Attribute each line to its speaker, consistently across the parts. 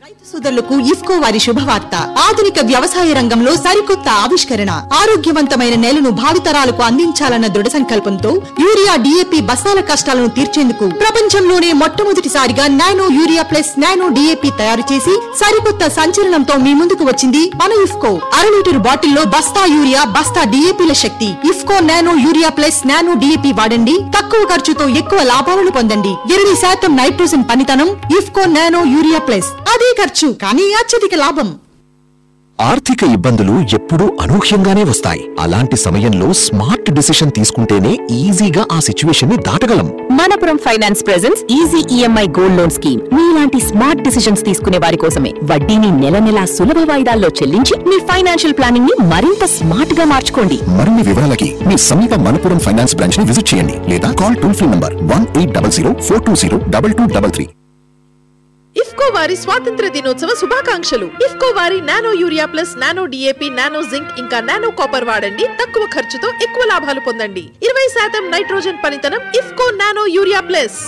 Speaker 1: రైతు సోదరులకు ఇఫ్కో వారి శుభవార్త ఆధునిక వ్యవసాయ రంగంలో సరికొత్త ఆవిష్కరణ ఆరోగ్యవంతమైన నేలను భావితరాలకు అందించాలన్న దృఢ సంకల్పంతో యూరియా డిఏపి బస్తాల కష్టాలను తీర్చేందుకు ప్రపంచంలోనే మొట్టమొదటిసారిగా nano urea plus nano DAP తయారు చేసి సరికొత్త సంచలనంతో మీ ముందుకు వచ్చింది మన ఇఫ్కో అర లీటర్ బాటిల్లో బస్తా యూరియా బస్తా డిఏపిల శక్తి IFFCO nano urea plus nano DAP వాడండి తక్కువ ఖర్చుతో ఎక్కువ లాభాలను పొందండి ఇరవై శాతం నైట్రోజన్ పనితనం ఇఫ్కో నానో యూరియా ప్లస్ అదే ఖర్చు కానీ అత్యధిక లాభం
Speaker 2: ఆర్థిక ఇబ్బందులు ఎప్పుడూ అనూహ్యంగానే వస్తాయి అలాంటి సమయంలో స్మార్ట్ డిసిషన్ తీసుకుంటేనే ఈజీగా ఆ సిచ్యువేషన్ ని దాటగలం
Speaker 3: Manappuram finance presence easy EMI gold loan scheme మీలాంటి స్మార్ట్ డిసిషన్స్ తీసుకునే వారి కోసమే వడ్డీని నెల నెలా సులభ వాయిదాల్లో చెల్లించి మీ ఫైనాన్షియల్ ప్లానింగ్ ని మరింత స్మార్ట్ గా మార్చుకోండి
Speaker 2: మరిన్ని వివరాలకి మీ సమీప మనపురం ఫైనాన్స్ బ్రాంచ్ ని విజిట్ చేయండి లేదా call toll free number one eight double zero four two zero double two double three
Speaker 4: IFFCO వారి స్వాతంత్ర దినోత్సవ శుభాకాంక్షలు ఇఫ్కో వారి nano urea plus nano DAP nano zinc ఇంకా నానో కాపర్ వాడండి తక్కువ ఖర్చుతో ఎక్కువ లాభాలు పొందండి ఇరవై శాతం నైట్రోజన్ పనితనం ఇఫ్కో నానో యూరియా ప్లస్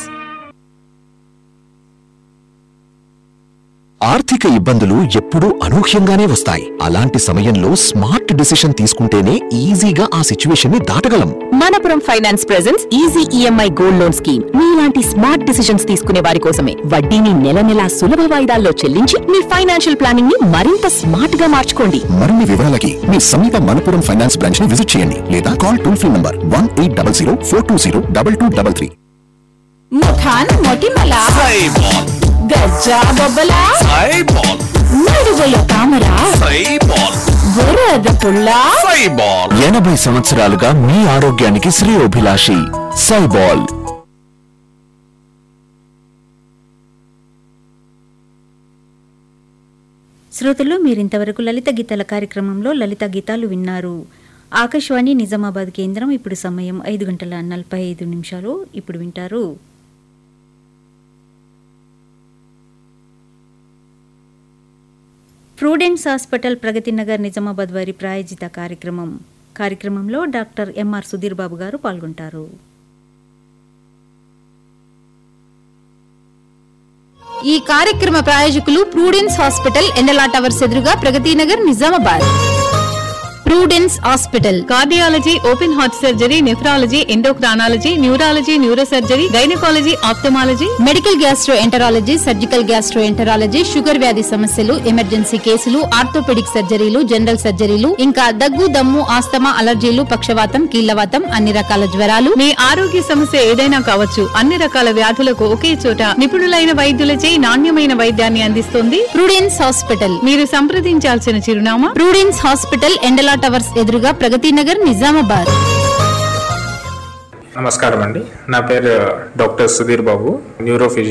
Speaker 2: ఆర్థిక ఇబ్బందులు ఎప్పుడూ అనూహ్యంగానే వస్తాయి అలాంటి సమయంలో స్మార్ట్ డిసిషన్ తీసుకుంటేనే ఈజీగా ఆ సిచ్యువేషన్ ని దాటగలం
Speaker 3: Manappuram finance presence easy EMI gold loan scheme మీలాంటి స్మార్ట్ డిసిషన్స్ తీసుకునే వారి కోసమే వడ్డీని నెల నెలా సులభ వాయిదాల్లో చెల్లించి మీ ఫైనాన్షియల్ ప్లానింగ్ ని మరింత స్మార్ట్ గా మార్చుకోండి
Speaker 2: మరిన్ని వివరాలకి మీ సమీప మనపురం ఫైనాన్స్ బ్రాంచ్ ని విజిట్ చేయండి లేదా call toll free number one eight double zero four two zero double two double three
Speaker 5: ముఖాన్ మొటిమల గజ్జా బొబ్బల నడుగుల తామర బురద పుల్ల
Speaker 2: ఎనభై సంవత్సరాలుగా మీ ఆరోగ్యానికి శ్రేయోభిలాషి సైబాల్
Speaker 6: శ్రోతలు మీరింతవరకు లలిత గీతాల కార్యక్రమంలో లలిత గీతాలు విన్నారు ఆకాశవాణి నిజామాబాద్ కేంద్రం ఇప్పుడు సమయం ఐదు గంటల నలభై ఐదు నిమిషాలు ఇప్పుడు వింటారు ప్రూడెన్స్ హాస్పిటల్ ప్రగతి నగర్ నిజామాబాద్ వారి ప్రాయోజిత కార్యక్రమం కార్యక్రమంలో డాక్టర్ ఎంఆర్ సుధీర్ బాబు గారు పాల్గొంటారు
Speaker 5: ఈ కార్యక్రమ ప్రాయోజకులు ప్రూడెన్స్ హాస్పిటల్ ఎండలా టవర్స్ ఎదురుగా Pragati Nagar Nizamabad Prudence hospital
Speaker 7: cardiology open heart surgery nephrology endocrinology neurology neurosurgery gynaecology ophthalmology
Speaker 5: medical gastroenterology surgical gastroenterology sugar వ్యాధి సమస్యలు ఎమర్జెన్సీ కేసులు ఆర్థోపెడిక్ సర్జరీలు జనరల్ సర్జరీలు ఇంకా దగ్గు దమ్ము ఆస్తమా అలర్జీలు పక్షవాతం కీళ్లవాతం అన్ని రకాల జ్వరాలు
Speaker 7: మీ ఆరోగ్య సమస్య ఏదైనా కావచ్చు అన్ని రకాల వ్యాధులకు ఒకే చోట నిపుణులైన వైద్యులచే నాణ్యమైన వైద్యాన్ని అందిస్తుంది
Speaker 5: ప్రూడెన్స్ హాస్పిటల్
Speaker 7: మీరు సంప్రదించాల్సిన చిరునామా
Speaker 5: ప్రూడెన్స్ హాస్పిటల్ ఎండలా టవర్స్ ఎదురుగా ప్రగతి నగర్ నిజామాబాద్
Speaker 8: నమస్కారం అండి నా పేరు డాక్టర్ సుధీర్ బాబు న్యూరో